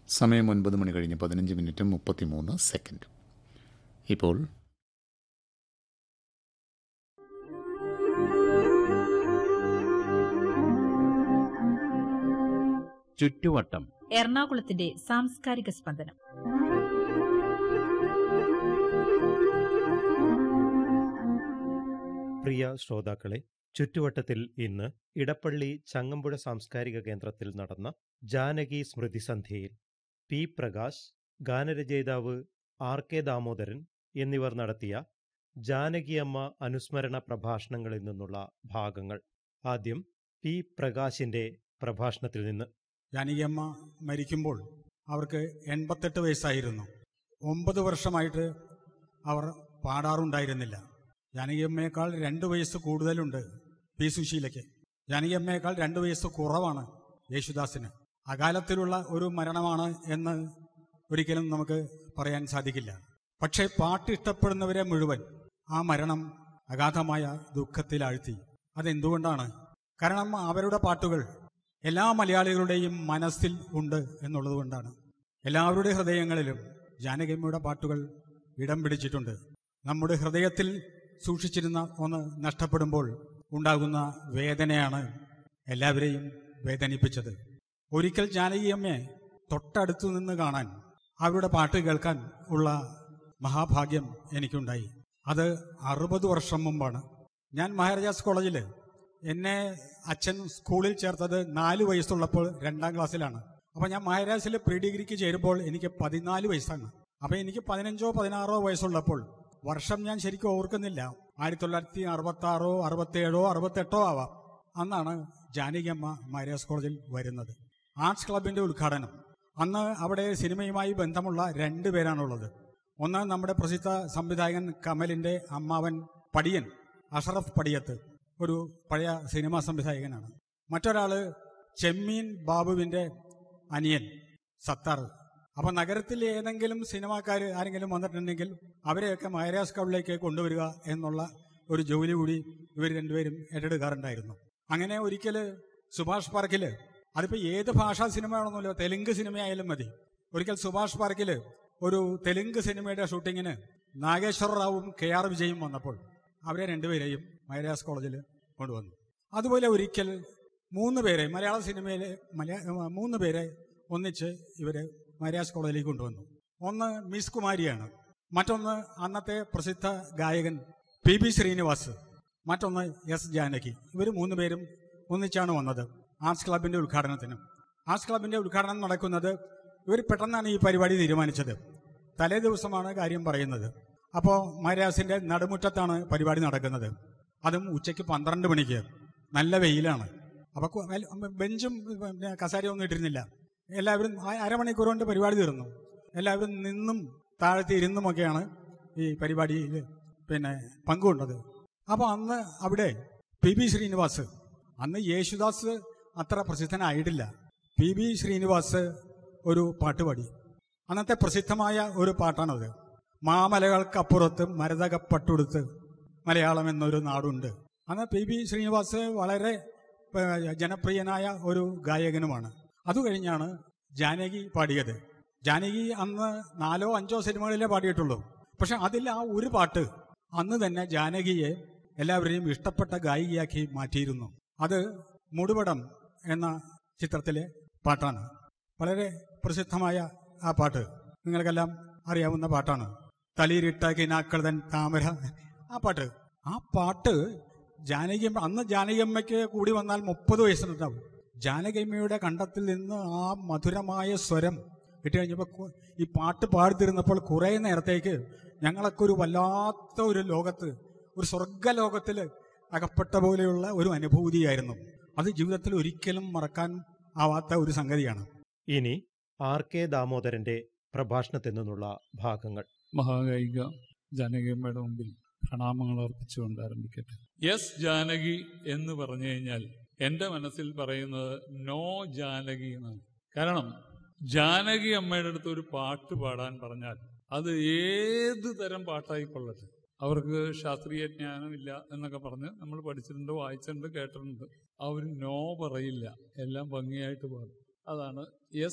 സമയം ഒൻപത് മണി കഴിഞ്ഞ് പതിനഞ്ച് മിനിറ്റും മുപ്പത്തിമൂന്ന് സെക്കൻഡും ഇപ്പോൾ ചുറ്റുവട്ടം എറണാകുളത്തിന്റെ സാംസ്കാരിക സ്പന്ദനം പ്രിയ ശ്രോതാക്കളെ ചുറ്റുവട്ടത്തിൽ ഇന്ന് ഇടപ്പള്ളി ചങ്ങമ്പുഴ സാംസ്കാരിക കേന്ദ്രത്തിൽ നടന്ന ജാനകി സ്മൃതി സന്ധ്യയിൽ പി പ്രകാശ് ഗാനരചയിതാവ് ആർ കെ ദാമോദരൻ എന്നിവർ നടത്തിയ ജാനകിയമ്മ അനുസ്മരണ പ്രഭാഷണങ്ങളിൽ നിന്നുള്ള ഭാഗങ്ങൾ ആദ്യം പി പ്രകാശിന്റെ പ്രഭാഷണത്തിൽ നിന്ന് ജാനകിയമ്മ മരിക്കുമ്പോൾ അവർക്ക് എൺപത്തെട്ട് വയസ്സായിരുന്നു ഒമ്പത് വർഷമായിട്ട് അവർ പാടാറുണ്ടായിരുന്നില്ല ജാനകിയമ്മയേക്കാൾ രണ്ട് വയസ്സ് കൂടുതലുണ്ട് പി സുശീലയ്ക്ക് ജാനകിയമ്മയേക്കാൾ രണ്ട് വയസ്സ് കുറവാണ് യേശുദാസിന് അകാലത്തിലുള്ള ഒരു മരണമാണ് എന്ന് ഒരിക്കലും നമുക്ക് പറയാൻ സാധിക്കില്ല പക്ഷേ പാട്ട് ഇഷ്ടപ്പെടുന്നവരെ മുഴുവൻ ആ മരണം അഗാധമായ ദുഃഖത്തിലാഴ്ത്തി അതെന്തുകൊണ്ടാണ് കാരണം അവരുടെ പാട്ടുകൾ എല്ലാ മലയാളികളുടെയും മനസ്സിൽ ഉണ്ട് എന്നുള്ളതുകൊണ്ടാണ് എല്ലാവരുടെ ഹൃദയങ്ങളിലും ജാനകിയമ്മയുടെ പാട്ടുകൾ ഇടം പിടിച്ചിട്ടുണ്ട് നമ്മുടെ ഹൃദയത്തിൽ സൂക്ഷിച്ചിരുന്ന ഒന്ന് നഷ്ടപ്പെടുമ്പോൾ ഉണ്ടാകുന്ന വേദനയാണ് എല്ലാവരെയും വേദനിപ്പിച്ചത് ഒരിക്കൽ ജാനകിയമ്മയെ തൊട്ടടുത്തു നിന്ന് കാണാൻ അവരുടെ പാട്ട് കേൾക്കാൻ ഉള്ള മഹാഭാഗ്യം എനിക്കുണ്ടായി അത് അറുപത് വർഷം മുമ്പാണ് ഞാൻ മഹാരാജാസ് കോളേജിൽ എന്നെ അച്ഛൻ സ്കൂളിൽ ചേർത്തത് നാല് വയസ്സുള്ളപ്പോൾ രണ്ടാം ക്ലാസ്സിലാണ് അപ്പൊ ഞാൻ മഹാരാജാസിൽ പ്രീ ഡിഗ്രിക്ക് ചേരുമ്പോൾ എനിക്ക് പതിനാല് വയസ്സാണ് അപ്പൊ എനിക്ക് പതിനഞ്ചോ പതിനാറോ വയസ്സുള്ളപ്പോൾ വർഷം ഞാൻ ശരിക്കും ഓർക്കുന്നില്ല ആയിരത്തി തൊള്ളായിരത്തി അറുപത്തി ആറോ അറുപത്തേഴോ അറുപത്തെട്ടോ ആവാം അന്നാണ് ജാനകിയമ്മ മഹാരാജാസ് കോളേജിൽ വരുന്നത് ആർട്സ് ക്ലബിന്റെ ഉദ്ഘാടനം അന്ന് അവിടെ സിനിമയുമായി ബന്ധമുള്ള രണ്ട് പേരാണുള്ളത് ഒന്ന് നമ്മുടെ പ്രസിദ്ധ സംവിധായകൻ കമലിന്റെ അമ്മാവൻ പടിയൻ അഷറഫ് പടിയത്ത് ഒരു പഴയ സിനിമാ സംവിധായകനാണ് മറ്റൊരാള് ചെമ്മീൻ ബാബുവിന്റെ അനിയൻ സത്താർ അപ്പൊ നഗരത്തിൽ ഏതെങ്കിലും സിനിമാക്കാർ ആരെങ്കിലും വന്നിട്ടുണ്ടെങ്കിൽ അവരെയൊക്കെ മഹാരാജ് ക്ലബിലേക്ക് കൊണ്ടുവരിക എന്നുള്ള ഒരു ജോലി കൂടി ഇവർ രണ്ടുപേരും ഏറ്റെടുക്കാറുണ്ടായിരുന്നു അങ്ങനെ ഒരിക്കല് സുഭാഷ് പാർക്കില് അതിപ്പോ ഏത് ഭാഷാ സിനിമയാണെന്നല്ലോ തെലുങ്ക് സിനിമയായാലും മതി ഒരിക്കൽ സുഭാഷ് പാർക്കില് ഒരു തെലുങ്ക് സിനിമയുടെ ഷൂട്ടിങ്ങിന് നാഗേശ്വര റാവുവും കെ ആർ വിജയും വന്നപ്പോൾ അവരെ രണ്ടുപേരെയും മൈരാസ് കോളേജിൽ കൊണ്ടുവന്നു അതുപോലെ ഒരിക്കൽ മൂന്ന് പേരെ മലയാള സിനിമയിലെ മലയാ മൂന്ന് പേരെ ഒന്നിച്ച് ഇവര് മൈരാസ് കോളേജിലേക്ക് കൊണ്ടുവന്നു ഒന്ന് മിസ് കുമാരിയാണ് മറ്റൊന്ന് അന്നത്തെ പ്രസിദ്ധ ഗായകൻ പി ബി ശ്രീനിവാസ് മറ്റൊന്ന് എസ് ജാനകി ഇവർ മൂന്ന് പേരും ഒന്നിച്ചാണ് വന്നത് ആർട്സ് ക്ലബിന്റെ ഉദ്ഘാടനത്തിന് ആർട്സ് ക്ലബിന്റെ ഉദ്ഘാടനം നടക്കുന്നത് ഇവർ പെട്ടെന്നാണ് ഈ പരിപാടി തീരുമാനിച്ചത് തലേ ദിവസമാണ് കാര്യം പറയുന്നത് അപ്പോൾ മൈരാസിന്റെ നടുമുറ്റത്താണ് പരിപാടി നടക്കുന്നത് അതും ഉച്ചയ്ക്ക് പന്ത്രണ്ട് മണിക്ക് നല്ല വെയിലാണ് അപ്പൊ കു- വെൽ- ബെഞ്ചും പിന്നെ കസാരയും ഒന്നും ഇട്ടിരുന്നില്ല എല്ലാവരും ആ- അരമണിക്കൂർ കൊണ്ട് പരിപാടി തീർന്നു എല്ലാവരും നിന്നും താഴത്തെ ഇരുന്നുമൊക്കെയാണ് ഈ പരിപാടിയിൽ പിന്നെ പങ്കുകൊണ്ടത് അപ്പൊ അന്ന് അവിടെ പി ബി ശ്രീനിവാസ് അന്ന് യേശുദാസ് അത്ര പ്രസിദ്ധനായിട്ടില്ല പി ബി ശ്രീനിവാസ് ഒരു പാട്ടുപാടി അന്നത്തെ പ്രസിദ്ധമായ ഒരു പാട്ടാണത് മാമലകൾക്കപ്പുറത്ത് മരതകപ്പട്ടുടുത്ത് മലയാളം എന്നൊരു നാടുണ്ട് അന്ന് പി ബി ശ്രീനിവാസ് വളരെ ഏഹ്, ജനപ്രിയനായ ഒരു ഗായകനുമാണ് അത് കഴിഞ്ഞാണ് ജാനകി പാടിയത് ജാനകി അന്ന് നാലോ അഞ്ചോ സിനിമകളിലേ പാടിയിട്ടുള്ളൂ പക്ഷെ അതിൽ ആ ഒരു പാട്ട് അന്ന് തന്നെ ജാനകിയെ എല്ലാവരെയും ഇഷ്ടപ്പെട്ട ഗായികയാക്കി മാറ്റിയിരുന്നു അത് മുടുപടം എന്ന ചിത്രത്തിലെ പാട്ടാണ് വളരെ പ്രസിദ്ധമായ ആ പാട്ട് നിങ്ങൾക്കെല്ലാം അറിയാവുന്ന പാട്ടാണ് തളിരിട്ട കിനാക്കളതൻ താമര ആ പാട്ട് ആ പാട്ട് ജാനകിയമ്മ അന്ന് ജാനകിയമ്മയ്ക്ക് കൂടി വന്നാൽ മുപ്പത് വയസ്സിനുണ്ടാവും ജാനകിയമ്മയുടെ കണ്ടത്തിൽ നിന്ന് ആ മധുരമായ സ്വരം ഇട്ട് കഴിഞ്ഞപ്പോൾ കു- ഈ പാട്ട് പാടിത്തിരുന്നപ്പോൾ കുറെ നേരത്തേക്ക് ഞങ്ങളൊക്കെ ഒരു വല്ലാത്ത ഒരു ലോകത്ത് ഒരു സ്വർഗലോകത്തിൽ അകപ്പെട്ട പോലെയുള്ള ഒരു അനുഭൂതിയായിരുന്നു അത് ജീവിതത്തിൽ ഒരിക്കലും മറക്കാൻ ആവാത്ത ഒരു സംഗതിയാണ് ഇനി ആർ കെ ദാമോദരന്റെ പ്രഭാഷണത്തിൽ നിന്നുള്ള ഭാഗങ്ങൾ മഹാഗായിക ജാനകിയമ്മയുടെ മുമ്പിൽ പ്രണാമങ്ങൾ അർപ്പിച്ചുകൊണ്ട് ആരംഭിക്കട്ടെ യെസ് ജാനകി എന്ന് പറഞ്ഞു കഴിഞ്ഞാൽ എന്റെ മനസ്സിൽ പറയുന്നത് നോ ജാനകി എന്നാണ് കാരണം ജാനകി അമ്മയുടെ അടുത്ത് ഒരു പാട്ട് പാടാൻ പറഞ്ഞാൽ അത് ഏത് തരം പാട്ടായിക്കൊള്ളട്ടെ അവർക്ക് ശാസ്ത്രീയ ജ്ഞാനമില്ല എന്നൊക്കെ പറഞ്ഞ് നമ്മൾ പഠിച്ചിട്ടുണ്ട് വായിച്ചിട്ടുണ്ട് കേട്ടിട്ടുണ്ട് അവർ നോ പറയില്ല എല്ലാം ഭംഗിയായിട്ട് പാടും അതാണ് എസ്